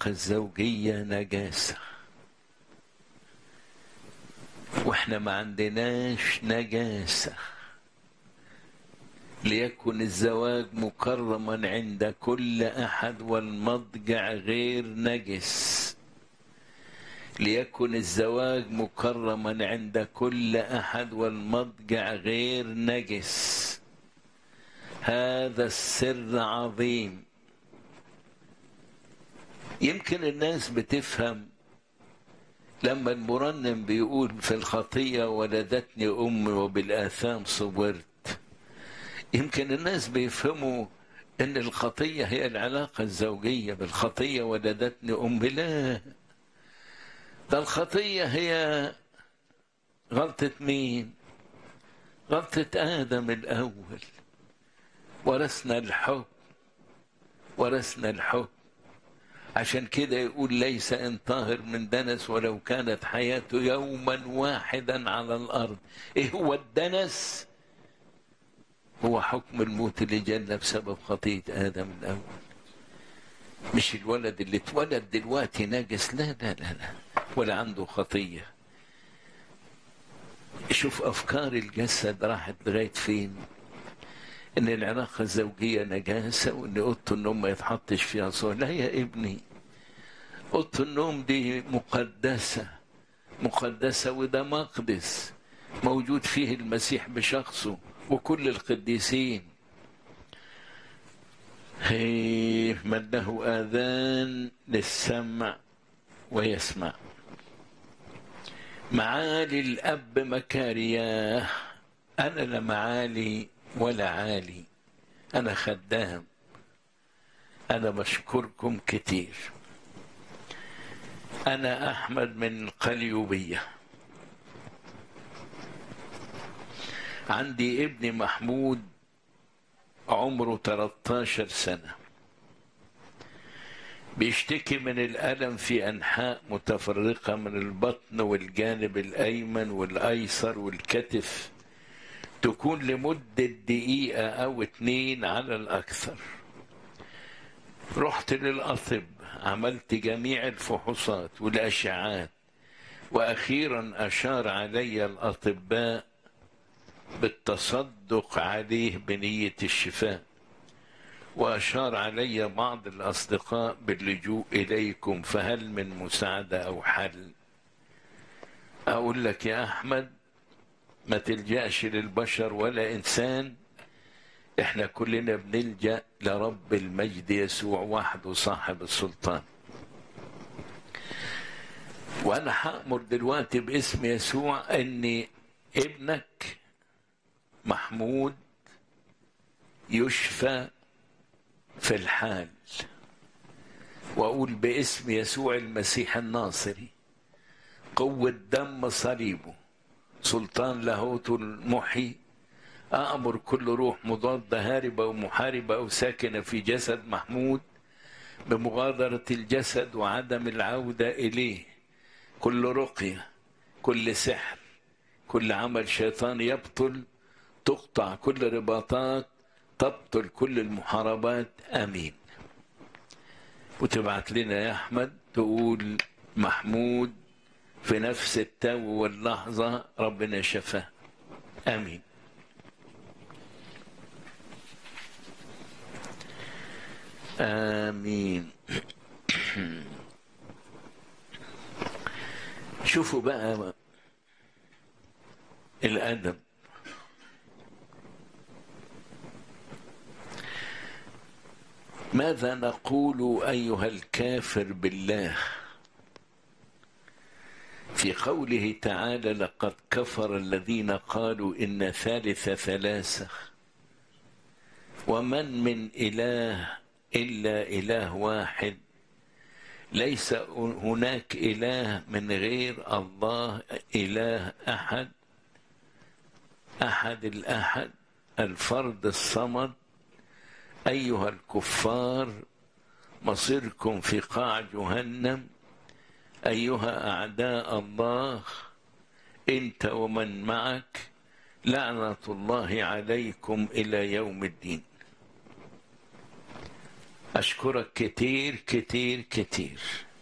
العلاقة الزوجية نجاسة واحنا ما عندناش نجاسة ليكن الزواج مكرما عند كل أحد والمضجع غير نجس ليكن الزواج مكرما عند كل أحد والمضجع غير نجس هذا السر عظيم يمكن الناس بتفهم لما المرنم بيقول في الخطية ولدتني أمي وبالآثام صبرت يمكن الناس بيفهموا ان الخطية هي العلاقة الزوجية بالخطية ولدتني أمي لا ده الخطية هي غلطة مين غلطة آدم الأول ورثنا الحب ورثنا الحب عشان كده يقول ليس ان طاهر من دنس ولو كانت حياته يوما واحدا على الارض ايه هو الدنس هو حكم الموت اللي جانا بسبب خطية آدم الأول مش الولد اللي اتولد دلوقتي ناجس لا لا لا لا ولا عنده خطية شوف أفكار الجسد راحت لغاية فين إن العلاقة الزوجية نجاسة وإن أوضة النوم ما يتحطش فيها صور لا يا ابني أوضة النوم دي مقدسة مقدسة وده مقدس موجود فيه المسيح بشخصه وكل القديسين هي من له آذان للسمع ويسمع معالي الأب مكارياه أنا لا معالي ولا عالي أنا خدام أنا بشكركم كتير أنا أحمد من القليوبية عندي ابني محمود عمره 13 سنة بيشتكي من الألم في أنحاء متفرقة من البطن والجانب الأيمن والأيسر والكتف تكون لمدة دقيقة أو اتنين على الأكثر رحت للأطب عملت جميع الفحوصات والأشعات وأخيرا أشار علي الأطباء بالتصدق عليه بنية الشفاء وأشار علي بعض الأصدقاء باللجوء إليكم فهل من مساعدة أو حل أقول لك يا أحمد ما تلجأش للبشر ولا إنسان إحنا كلنا بنلجأ لرب المجد يسوع وحده صاحب السلطان وأنا هأمر دلوقتي باسم يسوع أن ابنك محمود يشفى في الحال واقول باسم يسوع المسيح الناصري قوة دم صليبه سلطان لاهوت المحي أأمر كل روح مضادة هاربة ومحاربة أو ساكنة في جسد محمود بمغادرة الجسد وعدم العودة إليه كل رقية كل سحر كل عمل شيطان يبطل تقطع كل رباطات تبطل كل المحاربات امين وتبعت لنا يا احمد تقول محمود في نفس التو واللحظة ربنا شفاه امين امين شوفوا بقى الادب ماذا نقول ايها الكافر بالله في قوله تعالى لقد كفر الذين قالوا ان ثالث ثلاثه ومن من اله الا اله واحد ليس هناك اله من غير الله اله احد احد الاحد الفرد الصمد أيها الكفار مصيركم في قاع جهنم أيها أعداء الله أنت ومن معك لعنة الله عليكم إلى يوم الدين أشكرك كتير كتير كتير